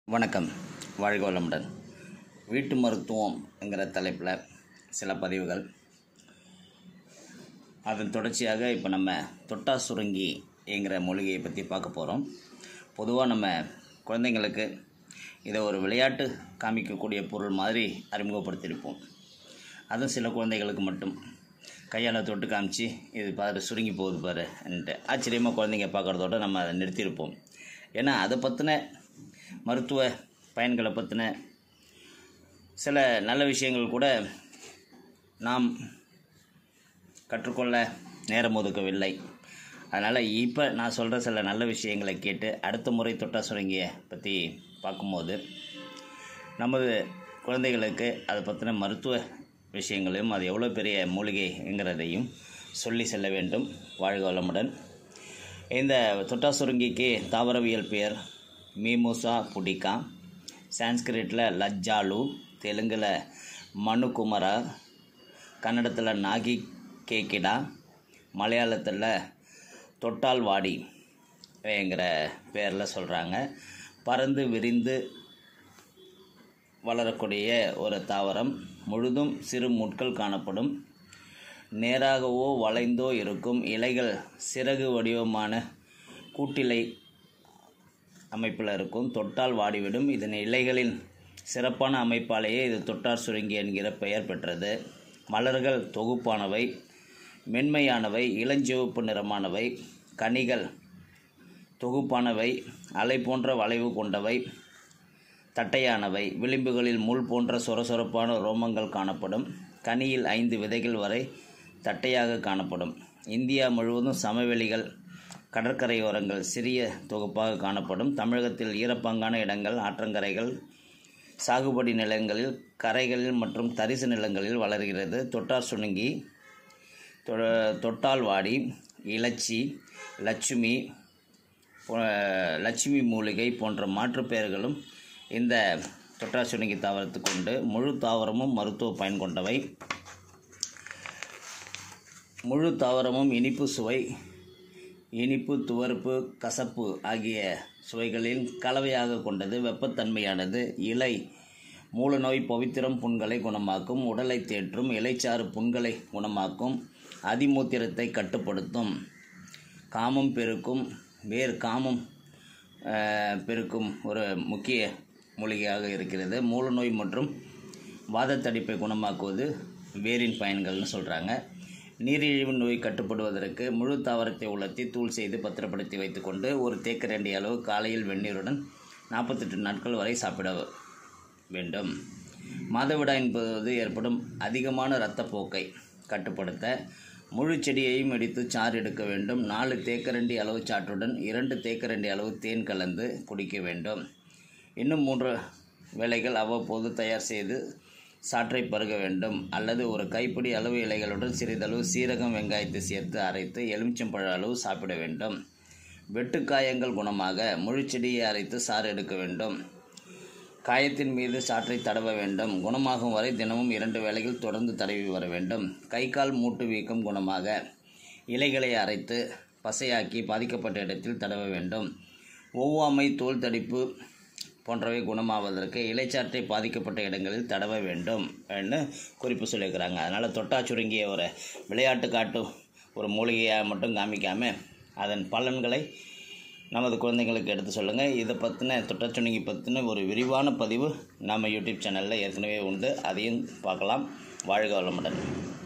வணக்கம் வாழ்க வளமுடன் வீட்டு மருத்துவம் என்கிற தலைப்பில் சில பதிவுகள் அதன் தொடர்ச்சியாக இப்போ நம்ம தொட்டா சுருங்கி என்கிற மூலிகையை பற்றி பார்க்க போகிறோம் பொதுவாக நம்ம குழந்தைங்களுக்கு இதை ஒரு விளையாட்டு காமிக்கக்கூடிய பொருள் மாதிரி அறிமுகப்படுத்தியிருப்போம் அதுவும் சில குழந்தைகளுக்கு மட்டும் கையால் தொட்டு காமிச்சு இது பாரு சுருங்கி போகுது பாருன்ட்டு ஆச்சரியமாக குழந்தைங்க பார்க்குறதோட நம்ம அதை நிறுத்தியிருப்போம் ஏன்னா அதை பற்றின மருத்துவ பயன்களை பற்றின சில நல்ல விஷயங்கள் கூட நாம் கற்றுக்கொள்ள நேரம் ஒதுக்கவில்லை அதனால் இப்போ நான் சொல்கிற சில நல்ல விஷயங்களை கேட்டு அடுத்த முறை தொட்டா சுரங்கியை பற்றி பார்க்கும்போது நமது குழந்தைகளுக்கு அதை பற்றின மருத்துவ விஷயங்களையும் அது எவ்வளோ பெரிய மூலிகைங்கிறதையும் சொல்லி செல்ல வேண்டும் வாழ்க வளமுடன் இந்த தொட்டா சுருங்கிக்கு தாவரவியல் பெயர் மீமூசா புடிகா சான்ஸ்கிரிட்டில் லஜ்ஜாலு தெலுங்கில் மனுகுமரா கன்னடத்தில் நாகி கேக்கிடா மலையாளத்தில் தொட்டால்வாடி என்கிற பேரில் சொல்கிறாங்க பறந்து விரிந்து வளரக்கூடிய ஒரு தாவரம் முழுதும் சிறு முட்கள் காணப்படும் நேராகவோ வளைந்தோ இருக்கும் இலைகள் சிறகு வடிவமான கூட்டிலை அமைப்பில் இருக்கும் தொட்டால் வாடிவிடும் இதன் இலைகளின் சிறப்பான அமைப்பாலேயே இது தொட்டார் சுருங்கி என்கிற பெயர் பெற்றது மலர்கள் தொகுப்பானவை மென்மையானவை இளஞ்சிவப்பு நிறமானவை கனிகள் தொகுப்பானவை அலை போன்ற வளைவு கொண்டவை தட்டையானவை விளிம்புகளில் முள் போன்ற சொரசொரப்பான ரோமங்கள் காணப்படும் கனியில் ஐந்து விதைகள் வரை தட்டையாக காணப்படும் இந்தியா முழுவதும் சமவெளிகள் கடற்கரையோரங்கள் சிறிய தொகுப்பாக காணப்படும் தமிழகத்தில் ஈரப்பங்கான இடங்கள் ஆற்றங்கரைகள் சாகுபடி நிலங்களில் கரைகளில் மற்றும் தரிசு நிலங்களில் வளர்கிறது தொட்டார் சுணுங்கி தொ- தொட்டால்வாடி இலச்சி லட்சுமி போ- லட்சுமி மூலிகை போன்ற மாற்றுப் பெயர்களும் இந்த தொட்டார் சுணுங்கி தாவரத்துக்கு உண்டு முழு தாவரமும் மருத்துவ பயன் கொண்டவை முழு தாவரமும் இனிப்பு சுவை இனிப்பு துவர்ப்பு கசப்பு ஆகிய சுவைகளின் கலவையாக கொண்டது வெப்பத்தன்மையானது இலை மூலநோய் பவித்திரம் புண்களை குணமாக்கும் உடலை தேற்றும் இலைச்சாறு புண்களை குணமாக்கும் அதிமூத்திரத்தை கட்டுப்படுத்தும் காமம் பெருக்கும் வேர் காமம் அஹ், பெருக்கும் ஒரு முக்கிய மூலிகையாக இருக்கிறது மூலநோய் மற்றும் வாதத்தடிப்பை குணமாக்குவது வேரின் பயன்கள்னு சொல்கிறாங்க நீரிழிவு நோய் கட்டுப்படுவதற்கு முழு தாவரத்தை உலர்த்தி தூள் செய்து பத்திரப்படுத்தி வைத்துக்கொண்டு ஒரு தேக்கரண்டி அளவு காலையில் வெந்நீருடன் நாற்பத்தெட்டு நாட்கள் வரை சாப்பிட வேண்டும் மாதவிடாய் என்பது ஏற்படும் அதிகமான இரத்தப்போக்கை கட்டுப்படுத்த முழு செடியையும் இடித்து சாறு எடுக்க வேண்டும் நாலு தேக்கரண்டி அளவு சாற்றுடன் இரண்டு தேக்கரண்டி அளவு தேன் கலந்து குடிக்க வேண்டும் இன்னும் மூன்று வேளைகள் அவ்வப்போது தயார் செய்து சாற்றை பருக வேண்டும் அல்லது ஒரு கைப்பிடி அளவு இலைகளுடன் சிறிதளவு சீரகம் வெங்காயத்தை சேர்த்து அரைத்து எலுமிச்சம்பழ அளவு சாப்பிட வேண்டும் வெட்டுக்காயங்கள் குணமாக முழு செடியை அரைத்து சாறு எடுக்க வேண்டும் காயத்தின் மீது சாற்றை தடவ வேண்டும் குணமாகும் வரை தினமும் இரண்டு வேளைகள் தொடர்ந்து தடவி வர வேண்டும் கை கால் மூட்டு வீக்கம் குணமாக இலைகளை அரைத்து பசையாக்கி பாதிக்கப்பட்ட இடத்தில் தடவ வேண்டும் ஒவ்வாமை தோல் தடிப்பு போன்றவை குணமாவதற்கு இலைச்சாற்றை பாதிக்கப்பட்ட இடங்களில் தடவ வேண்டும் ன்னு குறிப்பு சொல்லியிருக்கிறாங்க அதனால் தொட்டா சுருங்கிய ஒரு விளையாட்டு காட்டும் ஒரு மூலிகையாக மட்டும் காமிக்காமல் அதன் பலன்களை நமது குழந்தைங்களுக்கு எடுத்து சொல்லுங்கள் இதை பற்றின தொட்டச்சுணுங்கி பற்றின ஒரு விரிவான பதிவு நம்ம யூடியூப் சேனலில் ஏற்கனவே உண்டு அதையும் பார்க்கலாம் வாழ்க வளமுடன்